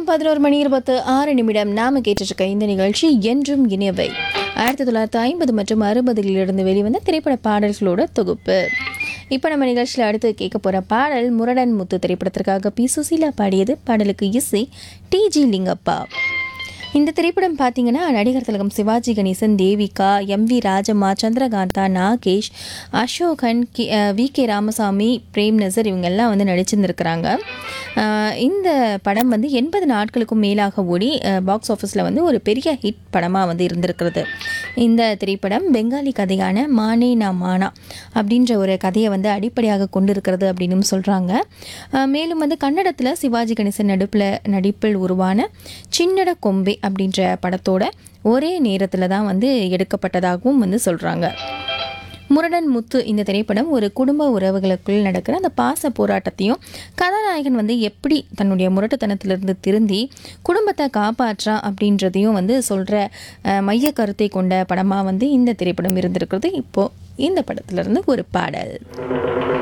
நேரம் பதினோரு மணி இருபத்து ஆறு நிமிடம் நாம கேட்டிருக்க இந்த நிகழ்ச்சி என்றும் இனியவை ஆயிரத்தி தொள்ளாயிரத்தி ஐம்பது மற்றும் அறுபதுகளிலிருந்து வெளிவந்த திரைப்பட பாடல்களோட தொகுப்பு இப்போ நம்ம நிகழ்ச்சியில் அடுத்து கேட்க போகிற பாடல் முரடன் முத்து திரைப்படத்திற்காக பி சுசீலா பாடியது பாடலுக்கு இசை டிஜி லிங்கப்பா இந்த திரைப்படம் பார்த்தீங்கன்னா நடிகர் திலகம் சிவாஜி கணேசன் தேவிகா எம் வி ராஜம்மா சந்திரகாந்தா நாகேஷ் அசோகன் கி வி கே ராமசாமி பிரேம் நசர் இவங்க எல்லாம் வந்து நடிச்சிருந்துருக்கிறாங்க அஹ் இந்த படம் வந்து எண்பது நாட்களுக்கும் மேலாக ஓடி பாக்ஸ் ஆஃபீஸில் வந்து ஒரு பெரிய ஹிட் படமாக வந்து இருந்திருக்கிறது இந்த திரைப்படம் பெங்காலி கதையான மானே நா மானா அப்படின்ற ஒரு கதையை வந்து அடிப்படையாக கொண்டிருக்கிறது அப்படின்னு சொல்கிறாங்க மேலும் வந்து கன்னடத்தில் சிவாஜி கணேசன் நடிப்பில் நடிப்பில் உருவான சின்னட கொம்பே அப்படின்ற படத்தோட ஒரே நேரத்தில் தான் வந்து எடுக்கப்பட்டதாகவும் வந்து சொல்கிறாங்க முரடன் முத்து இந்த திரைப்படம் ஒரு குடும்ப உறவுகளுக்குள் நடக்கிற அந்த பாச போராட்டத்தையும் கதாநாயகன் வந்து எப்படி தன்னுடைய முரட்டுத்தனத்திலிருந்து திருந்தி குடும்பத்தை காப்பாற்றா அப்படின்றதையும் வந்து சொல்கிற மைய கருத்தை கொண்ட படமாக வந்து இந்த திரைப்படம் இருந்திருக்கிறது இப்போது இந்த படத்துலேருந்து ஒரு பாடல்